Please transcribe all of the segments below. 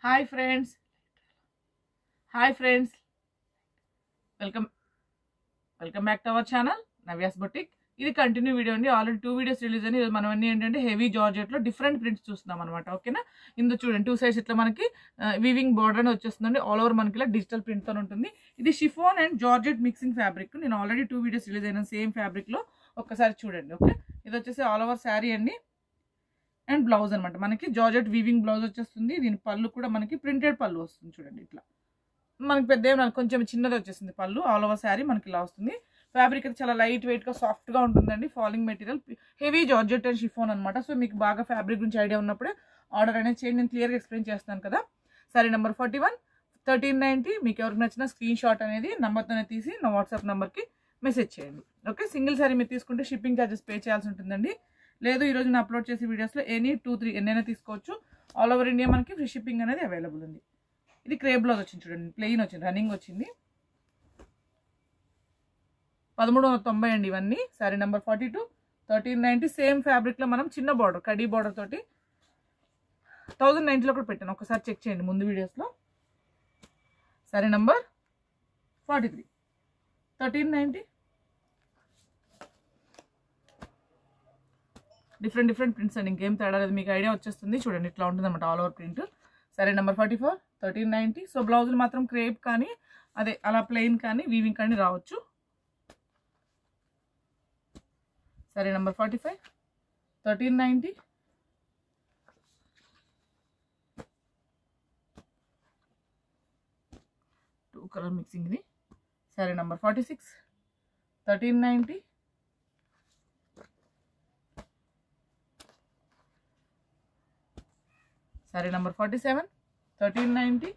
hi friends hi friends welcome welcome back to our channel Navya's boutique ఇది continue video అండి already two videos release అని ఈరోజు మనం అన్ని ఏంటంటే హెవీ జార్జెట్లో డిఫరెంట్ ప్రింట్స్ చూస్తున్నాం అనమాట ఓకేనా ఇందులో చూడండి టూ సైడ్స్ ఇట్లా మనకి వీవింగ్ బార్డర్ అని వచ్చేస్తుందండి ఆల్ ఓవర్ మనకి ఇలా డిజిటల్ ప్రింట్తో ఉంటుంది ఇది chiffon and georgette mixing fabric నేను ఆల్రెడీ టూ వీడియోస్ రిలీజ్ అయిన సేమ్ ఫ్యాబ్రిక్లో ఒక్కసారి చూడండి ఓకే ఇది వచ్చేసి ఆల్ ఓవర్ శారీ అండి అండ్ బ్లౌజ్ అనమాట మనకి జార్జెట్ వీవింగ్ బ్లౌజ్ వచ్చేస్తుంది దీని పళ్ళు కూడా మనకి ప్రింటెడ్ పళ్ళు వస్తుంది చూడండి ఇట్లా మనకి పెద్ద ఏం రాదు, కొంచెం చిన్నది వచ్చేసింది పళ్ళు ఆల్ ఓవర్ శారీ మనకి ఇలా వస్తుంది ఫ్యాబ్రిక్ అయితే చాలా లైట్ వెయిట్గా సాఫ్ట్గా ఉంటుందండి falling material heavy georgette and chiffon అనమాట సో మీకు బాగా ఫ్యాబ్రిక్ గురించి ఐడియా ఉన్నప్పుడే ఆర్డర్ అనేది చేయండి నేను క్లియర్గా ఎక్స్ప్లెయిన్ చేస్తాను కదా సరే number forty one thirteen ninety మీకు ఎవరికి నచ్చిన స్క్రీన్ షాట్ అనేది నెంబర్తోనే తీసి నా వాట్సాప్ నెంబర్కి మెసేజ్ చేయండి ఓకే సింగిల్ సారీ మీరు తీసుకుంటే షిప్పింగ్ ఛార్జెస్ పే చేయాల్సి ఉంటుందండి లేదు ఈరోజు నేను అప్లోడ్ చేసే వీడియోస్లో ఎనీ టూ త్రీ ఎన్నైనా తీసుకోవచ్చు ఆల్ ఓవర్ ఇండియా మనకి ఫ్రీ షిప్పింగ్ అనేది అవైలబుల్ ఉంది ఇది క్రేప్ బ్లౌజ్ వచ్చింది చూడండి ప్లెయిన్ వచ్చింది రన్నింగ్ వచ్చింది పదమూడు వందల తొంభై అండి ఇవన్నీ sorry number forty two thirteen ninety same ఫ్యాబ్రిక్లో మనం చిన్న బార్డర్ కడీ బార్డర్ తోటి థౌజండ్ నైంటీలో కూడా పెట్టాను ఒకసారి చెక్ చేయండి ముందు వీడియోస్లో sorry number forty three thirteen ninety different different prints అండి ఇంకేం తేడా లేదు మీకు ఐడియా వచ్చేస్తుంది చూడండి ఇట్లా ఉంటుంది అనమాట ఆల్ ఓవర్ ప్రింట్ సరే number forty four thirteen ninety so బ్లౌజులు మాత్రం క్రేప్ కానీ అదే అలా ప్లెయిన్ కానీ వీవింగ్ కానీ రావచ్చు సరే number forty five thirteen ninety two colour mixing ఇది సరే number forty six thirteen ninety సరే number forty seven thirteen ninety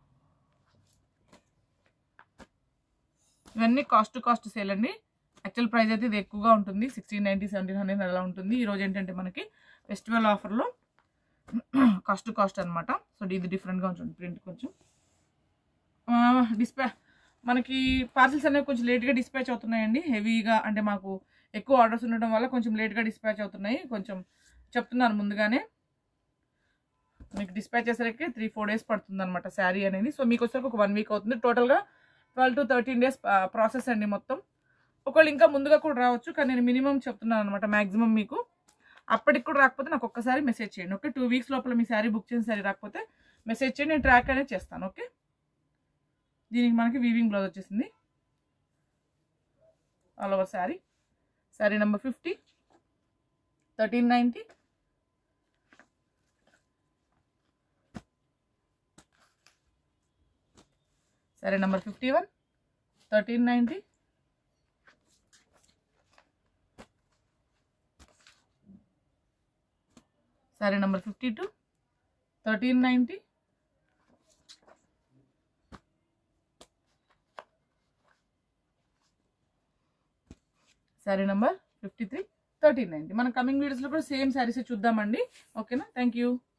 ఇవన్నీ కాస్ట్ టు కాస్ట్ సేల్ అండి యాక్చువల్ ప్రైస్ అయితే ఇది ఎక్కువగా ఉంటుంది సిక్స్టీన్ నైంటీ సెవెంటీన్ హండ్రెడ్ అలా ఉంటుంది ఈరోజు ఏంటంటే మనకి ఫెస్టివల్ ఆఫర్లో కాస్ట్ టు కాస్ట్ అనమాట సో ఇది డిఫరెంట్గా ఉంటుంది ప్రింట్ కొంచెం డిస్పా మనకి పార్సిల్స్ అనేవి కొంచెం లేట్గా డిస్పాచ్ అవుతున్నాయండి హెవీగా అంటే మాకు ఎక్కువ ఆర్డర్స్ ఉండడం వల్ల కొంచెం లేట్గా డిస్పాచ్ అవుతున్నాయి కొంచెం చెప్తున్నాను ముందుగానే మీకు డిస్పాచ్ చేసరికి త్రీ ఫోర్ డేస్ పడుతుంది అనమాట శారీ అనేది సో మీకు వచ్చేసరికి ఒక వన్ వీక్ అవుతుంది టోటల్గా twelve to thirteen days process అండి మొత్తం ఒకవేళ ఇంకా ముందుగా కూడా రావచ్చు కానీ నేను మినిమం చెప్తున్నాను అనమాట మ్యాక్సిమం మీకు అప్పటికి కూడా రాకపోతే నాకు ఒక్కసారి మెసేజ్ చేయండి ఓకే టూ వీక్స్ లోపల మీ శారీ బుక్ చేసిన శారీ రాకపోతే మెసేజ్ చేయండి నేను ట్రాక్ అనేది చేస్తాను ఓకే దీనికి మనకి వీవింగ్ బ్లౌజ్ వచ్చేసింది all over sari sari number fifty thirteen ninety సరే number fifty one thirteen ninety సరే number fifty two thirteen ninety సరే number fifty three thirteen ninety మన కమింగ్ వీడియోస్లో కూడా సేమ్ శారీస్ చూద్దామండి ఓకేనా థ్యాంక్ యూ